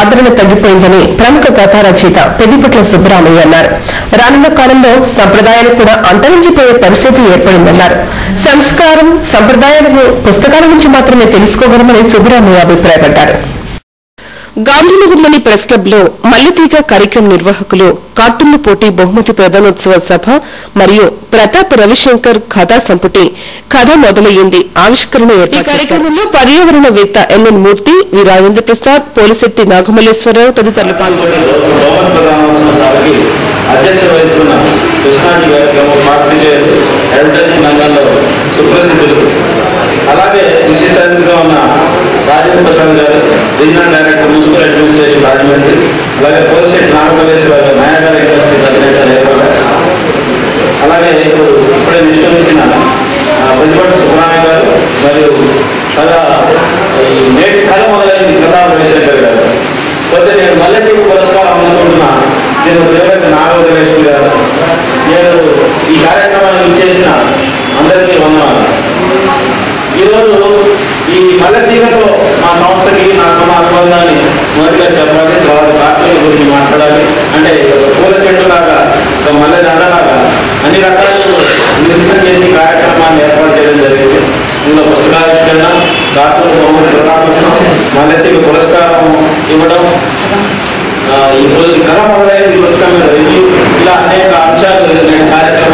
ఆదరణ తగ్గిపోయిందని ప్రముఖ కథా రచయిత పెద్దిపట్ల సుబ్బరామయ్య అన్నారు రానున్న కాలంలో సంప్రదాయాలు కూడా అంతరించిపోయే పరిస్థితి ఏర్పడిందన్నారు సంస్కారం సంప్రదాయాలను పుస్తకాల నుంచి మాత్రమే తెలుసుకోగలమని సుబ్బరామయ్య అభిప్రాయపడ్డారు గాంధీనగర్లోని ప్రెస్ క్లబ్ లో మల్లెతీగ కార్యక్రమ నిర్వాహకులు కార్టూన్ల పోటీ బహుమతి ప్రధానోత్సవ సభ మరియు ప్రతాప్ రవిశంకర్ కథా సంపుటి కథ మొదలయ్యింది ఆవిష్కరణ ఈ కార్యక్రమంలో పర్యావరణవేత్త ఎన్ఎన్ మూర్తి వి రాజేంద్ర ప్రసాద్ పోలిశెట్టి నాగమల్లేశ్వరరావు తదితరులు పాల్గొన్నారు గవర్నమెంట్ ప్రధానోత్సవ సభకి అధ్యక్ష వహిస్తున్న కృష్ణాజీ గారికి ఏమో పాత్రికేయులు అడ్వర్టైజింగ్ రంగంలో సుప్రసిద్ధులు అలాగే విశిష్ట అతిథిగా ఉన్న రాజేంద్ర ప్రసాద్ గారు regional director municipal administration Rajahmundry అలాగే పోలిసెట్ నాగమల్లేశ్వర గారు నాయగారి ఇండస్ట్రీస్ అధినేత లేకుండా అలాగే ఇప్పుడు ఇప్పుడే నిష్క్రమించిన ప్రతిపక్ష సుబ్రహ్మణ్య గారు మరియు కథ ఈ నేటి కథ మొదలైంది కథా రవిశంకర్ గారు పోతే నేను మల్లెటి పురస్కారం అందుకుంటున్నా నేను చివరికి నాగవరేశ్వరి గారు నేను ఈ కార్యక్రమాన్ని ఇచ్చేసిన అందరికీ వందనాలు ఈరోజు ఈ మల్లెతీగతో మా సంస్థకి నాకున్న అనుబంధాన్ని మొదటిగా చెప్పాలి తర్వాత కార్తీక గురించి మాట్లాడాలి అంటే ఒక పూల చెట్టులాగా ఒక మల్లె దండలాగా అన్ని రకాలు నిర్మితం చేసి కార్యక్రమాన్ని ఏర్పాటు చేయడం జరిగింది ఇందులో పుస్తకావిష్కరణ కార్తీక బహుమతి ప్రధానోత్సవం మల్లెతీగ పురస్కారం ఇవ్వడం ఆ, ఈ రోజు కథ మొదలైన ఈ పుస్తకం మీద రివ్యూ ఇలా అనేక అంశాలు నేను కార్యక్రమం